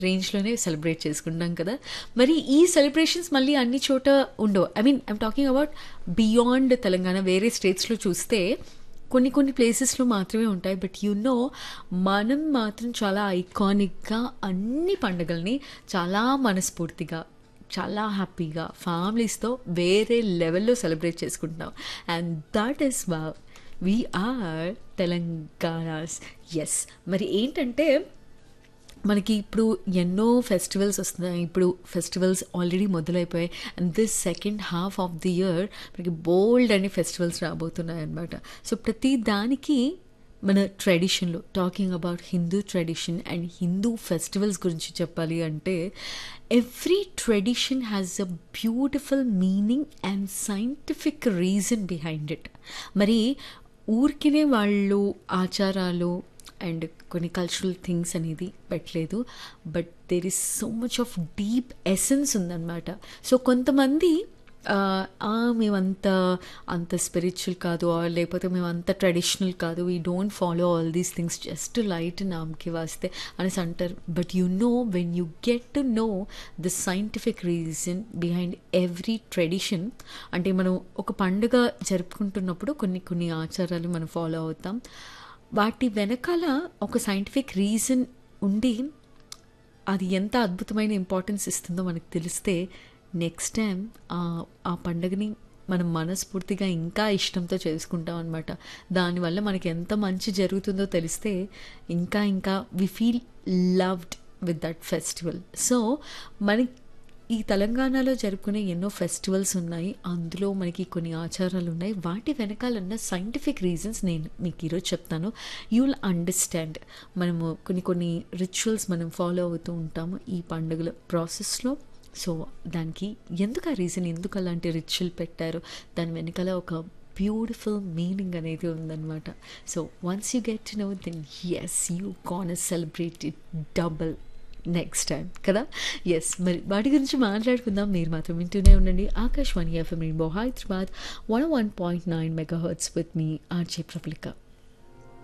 రేంజ్‌లోనే celebrate చేసుకుంటాం కదా! మరి ఈ సెలబ్రేషన్స్ మళ్ళీ అన్ని చోట ఉండవు. I mean I am talking about beyond Telangana వేరే స్టేట్స్‌లో చూస్తే కొన్ని కొన్ని ప్లేసెస్‌లో మాత్రమే ఉంటాయి. బట్ యూ నో మనం మాత్రం చాలా ఐకానిక్‌గా అన్ని పండుగల్ని చాలా మనస్ఫూర్తిగా, చాలా హ్యాపీగా ఫ్యామిలీస్‌తో వేరే లెవెల్‌లో సెలబ్రేట్ చేసుకుంటున్నాం. And that is wow we are Telanganas. Yes. మరి ఏంటంటే మనకి ఇప్పుడు ఎన్నో ఫెస్టివల్స్ వస్తున్నాయి. ఇప్పుడు ఫెస్టివల్స్ ఆల్రెడీ మొదలైపోయాయి. And this second half of the year మనకి బోల్డ్ అనే ఫెస్టివల్స్ రాబోతున్నాయన్నమాట. సో ప్రతి దానికి మన ట్రెడిషన్‌లో talking about Hindu tradition and Hindu festivals గురించి చెప్పాలి అంటే every tradition has a beautiful meaning and scientific reason behind it. మరి ఊరికినే వాళ్ళు ఆచారాలు అండ్ కొన్ని కల్చరల్ థింగ్స్ అనేది పెట్టలేదు. But there is so much of deep essence ఉందన్నమాట. సో కొంతమంది ఆహ్, ఆ! మేమంత అంత స్పిరిచ్యువల్ కాదు ఆర్ లేకపోతే మేమంత ట్రెడిషనల్ కాదు. We don't follow all these things just light నామ్‌కి వాస్తే అనేసి అంటారు. But you know when you get to know the scientific reason behind every tradition అంటే మనం ఒక పండుగ జరుపుకుంటున్నప్పుడు కొన్ని కొన్ని ఆచారాలు మనం ఫాలో అవుతాం. వాటి వెనకాల ఒక సైంటిఫిక్ రీజన్ ఉండి అది ఎంత అద్భుతమైన ఇంపార్టెన్స్ ఇస్తుందో మనకు తెలిస్తే నెక్స్ట్ టైం ఆహ్, ఆ పండుగని మనం మనస్ఫూర్తిగా ఇంకా ఇష్టంతో చేసుకుంటాం అనమాట. దానివల్ల మనకి ఎంత మంచి జరుగుతుందో తెలిస్తే ఇంకా ఇంకా we feel loved with that festival. So మన ఈ తెలంగాణలో జరుపుకునే ఎన్నో ఫెస్టివల్స్ ఉన్నాయి. అందులో మనకి కొన్ని ఆచారాలు ఉన్నాయి. వాటి వెనకాల ఉన్న సైంటిఫిక్ రీజన్స్ నేను మీకు ఈరోజు చెప్తాను. You will understand. మనము కొన్ని కొన్ని రిచువల్స్ మనం ఫాలో అవుతూ ఉంటాము ఈ పండుగల ప్రాసెస్‌లో. సో దానికి ఎందుకు ఆ రీజన్ ఎందుకు అలాంటి రిచువల్ పెట్టారు? దాని వెనకాల ఒక బ్యూటిఫుల్ మీనింగ్ అనేది ఉందన్నమాట. So once you get to know then yes you gonna celebrate it double next time కదా! యెస్. మరి వాటి గురించి మాట్లాడుకుందాం. మీరు మాత్రం వింటూనే ఉండండి. Akashvani FM rainbow Hyderabad 101.9 megahertz with me RJ Prabalika.